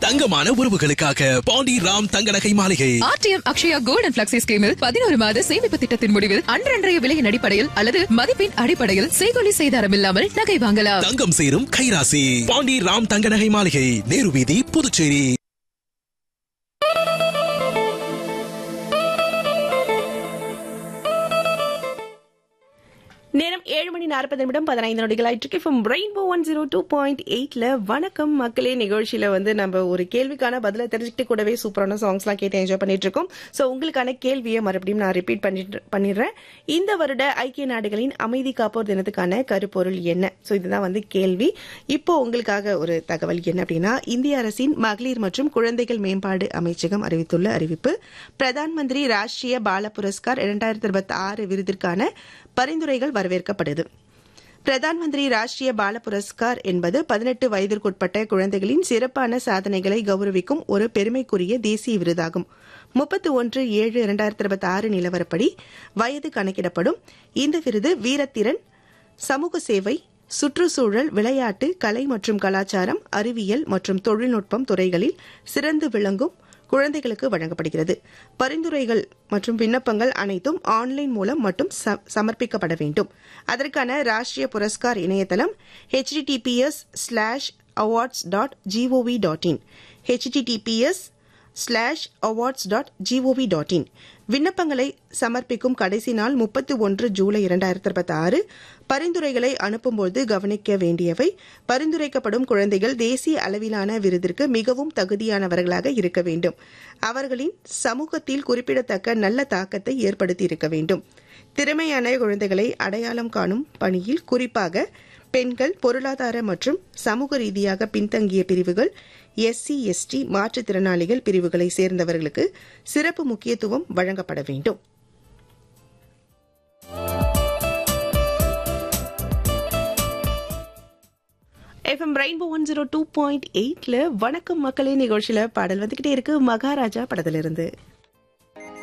தங்கமான உறவுகளுக்காக பாண்டி ராம் தங்க நகை மாளிகை R T M Akshaya gold and flexi ஸ்கீமில் பதினோரு மாத சேமிப்பு திட்டத்தின் முடிவில் அன்றன்றைய விலையின் அடிப்படையில் அல்லது மதிப்பின் அடிப்படையில் செய்கொலி செய்தாரம் இல்லாமல் நகை வாங்கலாம் தங்கம் சேரும் கைராசி பாண்டி ராம் தங்க நகை மாளிகை நேரு வீதி புதுச்சேரி நேரம் ஏழு மணி நாற்பது நிமிடம் பதினைந்து நொடிகள் ஆயிட்டு from rainbow one zero two point எயிட்ல வணக்கம் மக்களே நிகழ்ச்சியில வந்து நம்ம ஒரு கேள்விக்கான பதில தெரிஞ்சுக்கிட்டு கூடவே சூப்பரான சாங்ஸ்லாம் கேட்டு என்ஜாய் பண்ணிட்டு இருக்கோம் ஸோ உங்களுக்கான கேள்வியை மறுபடியும் நான் ரிப்பீட் பண்ணிட்டு பண்ணிடுறேன் இந்த வருட ஐக்கிய நாடுகளின் அமைதி காப்போர் தினத்துக்கான கருப்பொருள் என்ன ஸோ இதுதான் வந்து கேள்வி இப்போ உங்களுக்காக ஒரு தகவல் என்ன அப்படின்னா இந்திய அரசின் மகளிர் மற்றும் குழந்தைகள் மேம்பாடு அமைச்சகம் அறிவித்துள்ள அறிவிப்பு பிரதான் மந்திரி ராஷ்டிரிய பால புரஸ்கார் இரண்டாயிரத்தி இருபத்தி ஆறு விருதிற்கான பரிந்துரைகள் வரவேற்கப்படுது பிரதான் மந்திரி ராஷ்டிரிய பால புரஸ்கார் என்பது பதினெட்டு வயதிற்குட்பட்ட குழந்தைகளின் சிறப்பான சாதனைகளை கௌரவிக்கும் ஒரு பெருமைக்குரிய தேசிய விருதாகும் முப்பத்தி ஒன்று ஏழு இரண்டாயிரத்தி இருபத்தி ஆறு நிலவரப்படி வயது கணக்கிடப்படும் இந்த விருது வீரத்திறன் சமூக சேவை சுற்றுச்சூழல் விளையாட்டு கலை மற்றும் கலாச்சாரம் அறிவியல் மற்றும் தொழில்நுட்பம் துறைகளில் சிறந்து விளங்கும் குழந்தைகளுக்கு வழங்கப்படுகிறது பரிந்துரைகள் மற்றும் விண்ணப்பங்கள் அனைத்தும் ஆன்லைன் மூலம் மட்டும் ச- சமர்ப்பிக்கப்பட வேண்டும் அதற்கான ராஷ்டிரிய புரஸ்கார் இணையதளம் H T T P S slash awards dot G O V dot in H T T P S slash awards dot G O V dot in விண்ணப்பங்களை சமர்ப்பிக்கும் கடைசி நாள் முப்பத்தி ஒன்று ஜூலை இரண்டாயிரத்தி இருபத்தி ஆறு பரிந்துரைகளை அனுப்பும்போது கவனிக்க வேண்டியவை பரிந்துரைக்கப்படும் குழந்தைகள் தேசிய அளவிலான விருதிற்கு மிகவும் தகுதியானவர்களாக இருக்க வேண்டும் அவர்களின் சமூகத்தில் குறிப்பிடத்தக்க நல்ல தாக்கத்தை ஏற்படுத்தி இருக்க வேண்டும் திறமையான குழந்தைகளை அடையாளம் காணும் பணியில் குறிப்பாக பெண்கள் பொருளாதார மற்றும் சமூக ரீதியாக பின்தங்கிய பிரிவுகள் எஸ்சி எஸ்டி மாற்றுத்திறனாளிகள் பிரிவுகளை சேர்ந்தவர்களுக்கு சிறப்பு முக்கியத்துவம் வழங்கப்பட வேண்டும் F M rainbow one zero two point எயிட்ல வணக்கம் மக்களே நிகழ்ச்சியில பாடல் வந்துகிட்டே இருக்கு மகாராஜா படத்திலிருந்து